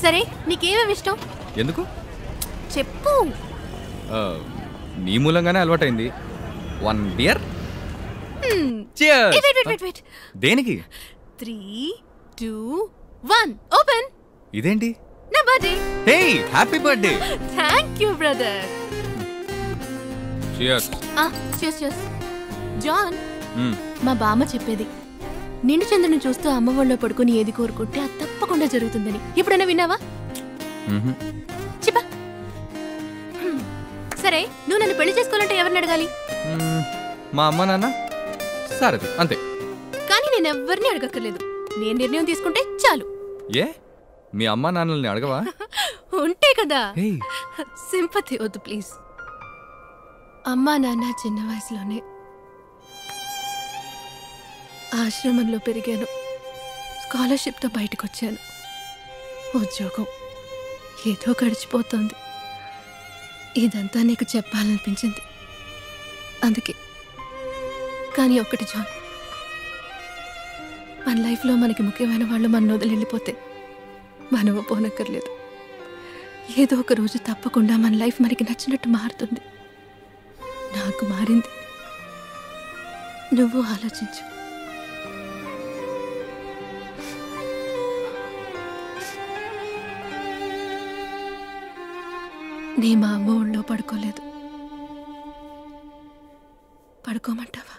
సరే నీకేమేమి ఇష్టం ఎందుకు చెప్పు ఆ, నీ మూలంగానే అలవాటైంది one beer Hmm. Cheers. Wait, wait, wait, wait, wait. దేనికి త్రీ టూ వన్ ఓపెన్ ఇదేంటి నా birthday hey happy birthday thank you brother cheers చూస్ చూస్ జాన్ మా బామ్మ చెప్పేది నిండు చంద్రుని చూస్తూ అమ్మ ఒళ్ళో పడుకుని ఏది కోరుకుంటే అది తప్పకుండా జరుగుతుందని ఎప్పుడైనా విన్నావా చెప్పా హ్మ్. సరే నువ్వు నన్ను పెళ్లి చేసుకోవాలంటే ఎవరిని అడగాలి మా అమ్మ నాన్న సారథి అంతే కానీ నేను ఎవరిని అడగక్కర్లేదు నేను నిర్ణయం తీసుకుంటే చాలు ఏ మీ అమ్మ నాన్నల్ని అడగవా ఉంటే కదా హే సింపతి వద్దు ప్లీజ్ అమ్మా నాన్న చిన్న వయసులోనే ఆశ్రమంలో పెరిగాను స్కాలర్షిప్తో బయటకు వచ్చాను ఉద్యోగం ఏదో గడిచిపోతుంది ఇదంతా నీకు చెప్పాలనిపించింది అందుకే కానీ ఒకటి జాన్ మన లైఫ్లో మనకి ముఖ్యమైన వాళ్ళు మన వదిలి వెళ్ళిపోతే మనము పోనక్కర్లేదు ఏదో ఒక రోజు తప్పకుండా మన లైఫ్ మనకి నచ్చినట్టు మారుతుంది నాకు మారింది నువ్వు ఆలోచించు నీ మా అమ్మ ఒళ్ళో పడుకోలేదు పడుకోమంటావా